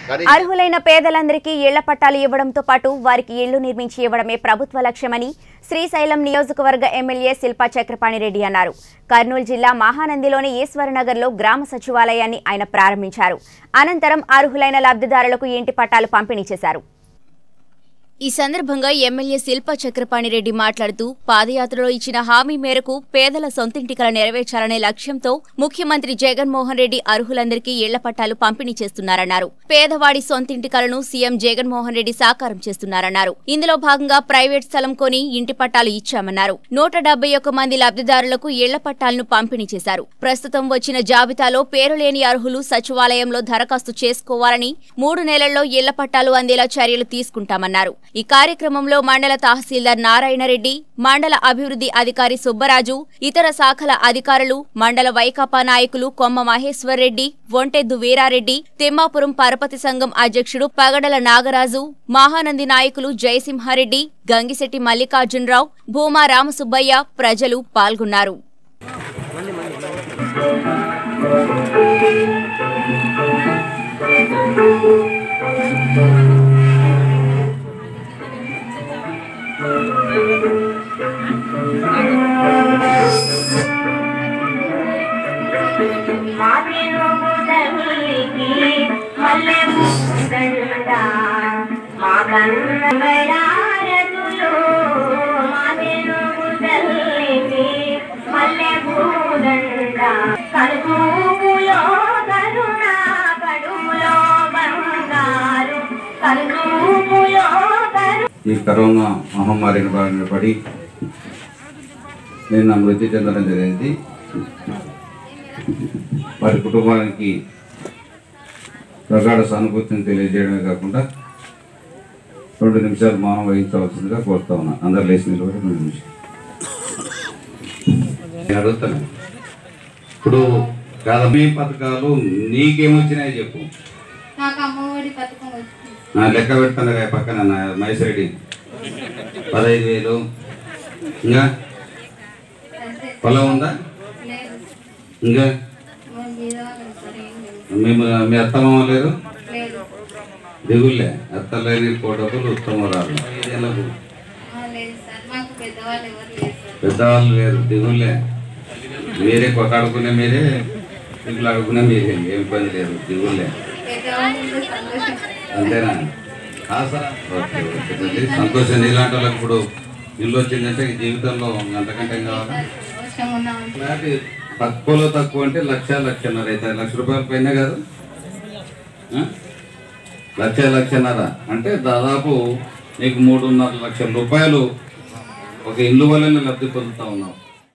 కానీ అర్హులైన పేదలందరికీ ఇళ్ల పట్టాలు ఇవ్వడంతో పాటు వారికి ఇళ్లు నిర్మించి ఇవ్వడమే ప్రభుత్వ లక్ష్యమని శ్రీశైలం నియోజకవర్గ ఎమ్మెల్యే శిల్పా చక్రపాణిరెడ్డి అన్నారు కర్నూలు జిల్లా మహానందిలోని ఈశ్వరనగర్లో గ్రామ సచివాలయాన్ని ఆయన ప్రారంభించారు అనంతరం అర్హులైన లబ్ధిదారులకు ఇంటి పట్టాలు పంపిణీ చేశారు ఈ సందర్భంగా ఎమ్మెల్యే శిల్ప చక్రపాణిరెడ్డి మాట్లాడుతూ పాదయాత్రలో ఇచ్చిన హామీ మేరకు పేదల సొంతింటికల నెరవేర్చాలనే లక్ష్యంతో ముఖ్యమంత్రి జగన్మోహన్ రెడ్డి అర్హులందరికీ ఇళ్ల పట్టాలు పంపిణీ చేస్తున్నారన్నారు పేదవాడి సొంతింటికలను సీఎం జగన్మోహన్ రెడ్డి సాకారం చేస్తున్నారన్నారు ఇందులో భాగంగా ప్రైవేట్ స్థలం కొని ఇంటి పట్టాలు ఇచ్చామన్నారు నూట డెబ్బై ఒక్క మంది లబ్ధిదారులకు ఇళ్ల పట్టాలను పంపిణీ చేశారు ప్రస్తుతం వచ్చిన జాబితాలో పేరు లేని అర్హులు సచివాలయంలో దరఖాస్తు చేసుకోవాలని మూడు నెలల్లో ఇళ్ల పట్టాలు అందేలా చర్యలు తీసుకుంటామన్నారు ఈ కార్యక్రమంలో మండల తహసీల్దార్ నారాయణరెడ్డి మండల అభివృద్ధి అధికారి సుబ్బరాజు ఇతర శాఖల అధికారులు మండల వైకాపా నాయకులు కొమ్మ మహేశ్వర్ రెడ్డి ఒంటెద్దు వీరారెడ్డి తిమ్మాపురం పరపతి సంఘం అధ్యక్షుడు పగడల నాగరాజు మహానంది నాయకులు జయసింహారెడ్డి గంగిశెట్టి మల్లికార్జునరావు భూమా రామసుబ్బయ్య ప్రజలు పాల్గొన్నారు మాదిరోగు తల్లికి మల్లె పూదండ మా కన్నగడారతులు మాదిరోగు తల్లికి మల్లె పూదండ కలుగులో కరుణ కడుములో బంగారు కలుగులో కరు ఈ కరోనా మహమ్మారిని బారిన పడి నేను మృతి చెందడం జరిగింది వారి కుటుంబానికి ప్రగాఢ సానుభూతిని తెలియజేయడమే కాకుండా రెండు నిమిషాలు మౌనం వహించవలసిందిగా కోరుతా ఉన్నా అందరు లేచి నిలబడి రెండు నిమిషాలు నేను అడుగుతాను ఇప్పుడు కాదమ్మీ పథకాలు నీకేమొచ్చినాయో చెప్పు నాకు అమ్మఒడి పథకం వచ్చింది నా లెక్క పెడతాను కదా పక్కన నా మహేశ్వరెడ్డి పదహైదు వేలు ఇంకా అంతే పొలం ఉందా లేదు ఇంకా మేము బీదవాళ్ళం సార్ ఏం లేదు మేము మీ అత్తమ్మ లేరు లేదు దిగులే అత్తలేని కోటకులు ఉత్తమరాలు ఐదేళ్లకు ఆ, లేదు సార్ మాకు పెద్దవాళ్ళు ఎవరు లేదు సార్ పెద్దవాళ్ళు లేరు దిగులే మీరే కొట్టాడుకునే మీరే ఇంట్లో ఆడుకునే మీరే ఏం పని లేదు దిగులే పెద్దవాళ్ళు ఉంటే సంతోషం అంతేనా ఆసరా ఓకే ఓకే తల్లి. సంతోషం నీలాంటి వాళ్ళకి ఇప్పుడు ఇల్లు వచ్చిందంటే ఈ జీవితంలో అంతకంటే ఏం కావాలా అవసరం ఉన్నాం ఫ్లాట్ తక్కువలో తక్కువ అంటే లక్ష లక్షన్నర అయితే లక్ష రూపాయల పైన కాదు ఆ? లక్ష లక్షన్నర అంటే దాదాపు నీకు మూడున్నర లక్షల రూపాయలు ఒక ఇల్లు వల్లనే లబ్ధి పొందుతా ఉన్నావు